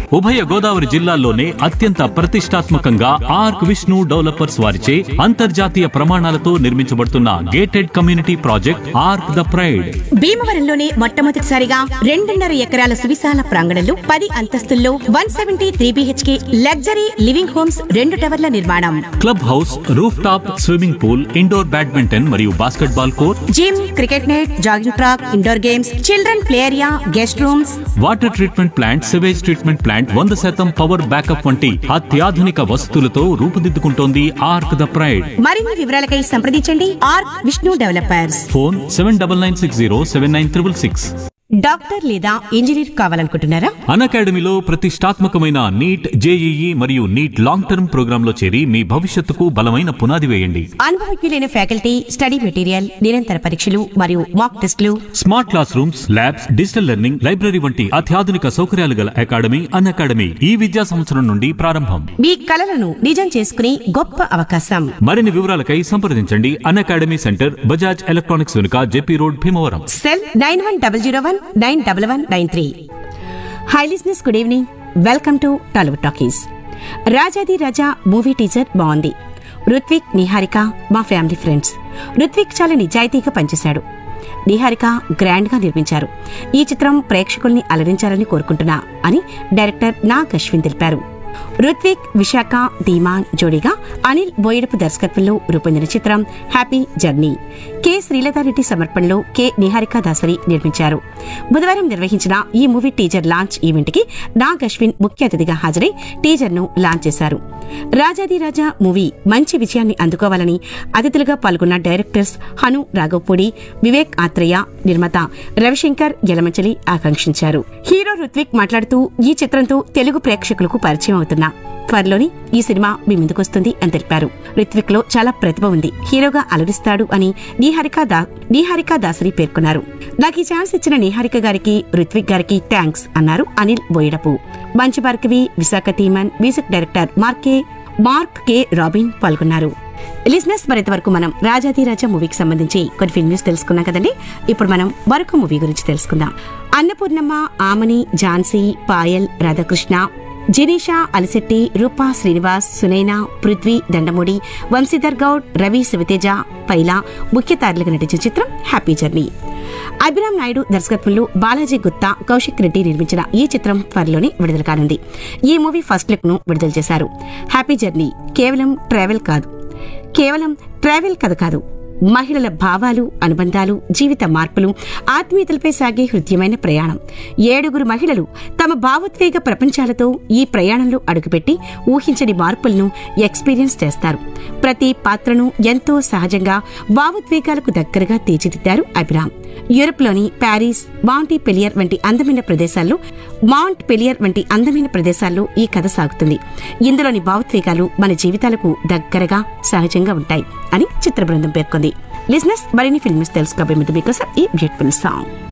ఉభయ గోదావరి జిల్లాల్లోనే అత్యంత ప్రతిష్టాత్మకంగా ఆర్క్ విష్ణు డెవలపర్స్ వారిచే అంతర్జాతీయ ప్రమాణాలతో నిర్మించబడుతున్న gated community project Arc the Pride భీమవరంలోనే మొట్టమొదటిసారిగా రెండున్నర ఎకరాల సువిశాల ప్రాంగణంలో పది అంతస్తుల్లో one seventy three BHK luxury living homes రెండు టవర్ల నిర్మాణం club house roof top swimming pool indoor badminton మరియు basketball court gym cricket net jogging track indoor games children play area guest rooms water treatment plant sewage treatment plant వంద శాతం power backup వంటి అత్యాధునిక వసతులతో రూపుదిద్దుకుంటోంది arc the pride మరిన్ని వివరాలకై సంప్రదించండి Arc Vishnu developers phone seven double nine six zero seven nine triple six doctor లేదా engineer కావాలనుకుంటున్నారా అన్ అకాడమీలో ప్రతిష్టాత్మకమైన నీట్ జేఈఈ మరియు నీట్ లాంగ్ టర్మ్ ప్రోగ్రాంలో చేరి మీ భవిష్యత్తుకు బలమైన పునాది వేయండి అనుభవజ్ఞులైన ఫ్యాకల్టీ స్టడీ మెటీరియల్ నిరంతర పరీక్షలు మరియు మాక్ టెస్టులు smart class rooms labs digital learning library వంటి అత్యాధునిక సౌకర్యాలు గల అకాడమీ అన్ అకాడమీ ఈ విద్యా సంవత్సరం నుండి ప్రారంభం మీ కలలను నిజం చేసుకునే గొప్ప అవకాశం మరిన్ని వివరాలకై సంప్రదించండి Unacademy centre Bajaj electronics వెనుక JP road Bhimavaram cell nine one double zero one nine double one nine three hi listeners good evening welcome to Tollywood talkies Rajadhi Raja movie teaser బాగుంది రుత్విక్ నిహారిక మా ఫ్యామిలీ ఫ్రెండ్స్ రుత్విక్ చాలా నిజాయితీగా పనిచేశాడు నిహారిక గ్రాండ్ గా నిర్మించారు ఈ చిత్రం ప్రేక్షకుల్ని అలరించాలని కోరుకుంటున్నా అని డైరెక్టర్ నాగ్ అశ్విన్ తెలిపారు రుత్విక్ విశాఖ ధీమా జోడీగా అనిల్ బోయడపు దర్శకత్వంలో రూపొందిన చిత్రం హ్యాపీ జర్నీ కె శ్రీలతారెడ్డి సమర్పణలో కె నిహారిక దాసరి నిర్మించారు బుధవారం నిర్వహించిన ఈ మూవీ టీజర్ లాంచ్ ఈవెంట్ కి నాగ్ అశ్విన్ ముఖ్య అతిథిగా హాజరై టీజర్ ను లాంచ్ చేశారు రాజాది రాజా మూవీ మంచి విజయాన్ని అందుకోవాలని అతిథులుగా పాల్గొన్న డైరెక్టర్స్ హను రాఘవపూడి వివేక్ ఆత్రేయ నిర్మాత రవిశంకర్ యలమంచలి ఆకాంక్షించారు హీరో రుత్విక్ మాట్లాడుతూ ఈ చిత్రంతో తెలుగు ప్రేక్షకులకు పరిచయం అవుతున్నా త్వరలోని ఈ సినిమా మీ ముందుకొస్తుంది అని తెలిపారు రిత్విక్ లో చాలా ప్రతిభ ఉంది హీరోగా అలరిస్తాడు అని నీహారిక దా నీహారిక దాసరి పేర్కొన్నారు నాకు ఈ ఛాన్స్ ఇచ్చిన నీహారిక గారికి రిత్విక్ గారికి థ్యాంక్స్ అన్నారు అనిల్ బోయడపు మంచి భార్గవి విశాఖ థీమన్ మ్యూజిక్ డైరెక్టర్ మార్కే మార్క్ కె రాబిన్ పాల్గొన్నారు లిజినెస్ మరింత వరకు మనం రాజాధిరాజా మూవీకి సంబంధించి కొన్ని ఫిల్మ్ న్యూస్ తెలుసుకున్నాం కదండి ఇప్పుడు మనం మరొక మూవీ గురించి తెలుసుకుందాం అన్నపూర్ణమ్మ ఆమని ఝాన్సీ పాయల్ రాధాకృష్ణ జినీషా అలిశెట్టి రూపా శ్రీనివాస్ సునైనా పృథ్వీ దండమూడి వంశీధర్ గౌడ్ రవి శివతేజ పైలా ముఖ్య తారలుగా నటించిన చిత్రం హ్యాపీ జర్నీ అభిరామ్ నాయుడు దర్శకత్వంలో బాలాజీ గుత్తా కౌశిక్ రెడ్డి నిర్మించిన ఈ చిత్రం త్వరలోనే విడుదల కానుంది ఈ మూవీ ఫస్ట్ లుక్ ను విడుదల చేశారు హ్యాపీ జర్నీ కేవలం ట్రావెల్ కాదు కేవలం ట్రావెల్ కథ కాదు మహిళల భావాలు అనుబంధాలు జీవిత మార్పులు ఆత్మీయతలపై సాగే హృద్యమైన ప్రయాణం ఏడుగురు మహిళలు తమ భావోద్వేగ ప్రపంచాలతో ఈ ప్రయాణంలో అడుగుపెట్టి ఊహించని మార్పులను ఎక్స్పీరియన్స్ చేస్తారు ప్రతి పాత్రను ఎంతో సహజంగా భావోద్వేగాలకు దగ్గరగా తీర్చిదిద్దారు అభిరామ్ యూరప్లోని ప్యారిస్ మాంటీ పెలియర్ వంటి అందమైన ప్రదేశాల్లో మాంట్ పెలియర్ వంటి అందమైన ప్రదేశాల్లో ఈ కథ సాగుతుంది ఇందులోని భావోద్వేగాలు మన జీవితాలకు దగ్గరగా సహజంగా ఉంటాయి అని చిత్ర బృందం పేర్కొంది లిజినెస్ మరిన్ని ఫిల్మ్స్ తెలుసుకోబోయే ముందు మీకోసం ఈ బ్యూటిఫుల్ సాంగ్